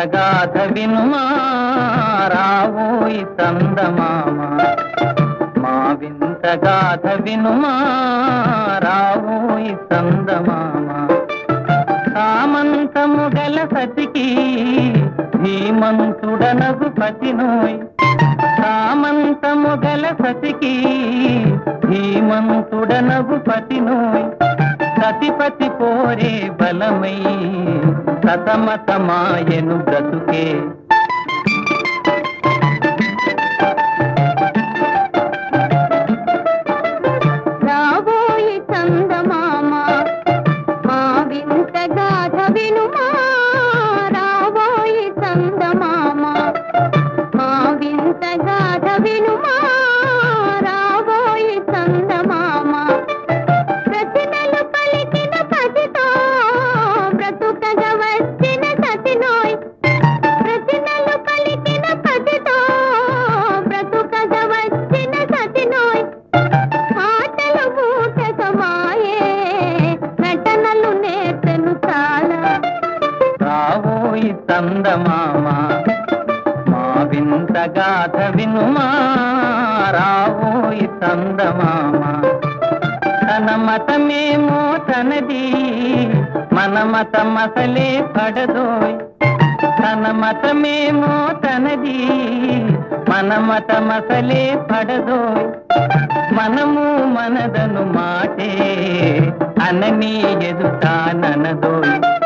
గాథ వినుమా రావోయి చందమామ మా వింత గాథ వినుమా రావోయి చందమామ కామంతము గల సతికి ధీమంతుడనగు పతినోయ్ కామంతము గల సతికి ధీమంతుడనగు పతినోయ్ సతిపతి పోరే బలమై సతమతమాయను బ్రతుకే రాబోయి చందమామ మా వింత గాథ వినుమా రాబోయి చందమామ మా వింత గాథ వినుమా రాబోయి చందమామ ప్రతినలు పలికిన పసితో బ్రతుకగా వచ్చిన సతినోయ్ ప్రతినలు పలికిన పసితో బ్రతుకగా వచ్చిన సతినోయ్ ఆటలు మూటకమాయే నటనలు నేర్చెను చాలా రావోయి చందమామ మా వింత గాథ వినుమా రావోయి చందమామ తన మతమేమో తనది మన మతమసలే పడదోయ్ తన మతమేమో తనది మన మతమసలే పడదోయ్ మనము మనదను మాటే అనని ఎదుటాననదోయ్